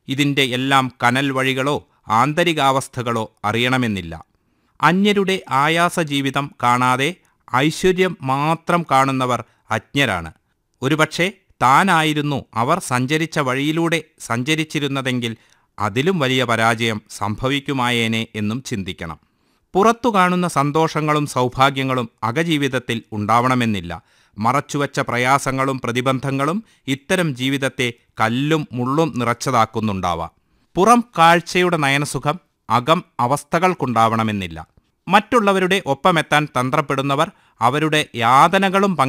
ഇതിൻ്റെ എല്ലാം കനൽ വഴികളോ ആന്തരികാവസ്ഥകളോ അറിയണമെന്നില്ല അന്യരുടെ ആയാസ ജീവിതം കാണാതെ ഐശ്വര്യം മാത്രം കാണുന്നവർ അജ്ഞരാണ് ഒരുപക്ഷെ താനായിരുന്നു അവർ സഞ്ചരിച്ച വഴിയിലൂടെ സഞ്ചരിച്ചിരുന്നതെങ്കിൽ അതിലും വലിയ പരാജയം സംഭവിക്കുമായേനെ എന്നും ചിന്തിക്കണം പുറത്തു കാണുന്ന സന്തോഷങ്ങളും സൗഭാഗ്യങ്ങളും അകജീവിതത്തിൽ ഉണ്ടാവണമെന്നില്ല മറച്ചുവച്ച പ്രയാസങ്ങളും പ്രതിബന്ധങ്ങളും ഇത്തരം ജീവിതത്തെ കല്ലും മുള്ളും നിറച്ചതാക്കുന്നുണ്ടാവാം പുറം കാഴ്ചയുടെ നയനസുഖം അകം അവസ്ഥകൾക്കുണ്ടാവണമെന്നില്ല മറ്റുള്ളവരുടെ ഒപ്പമെത്താൻ തന്ത്രപ്പെടുന്നവർ അവരുടെ യാതനകളും പങ്ക്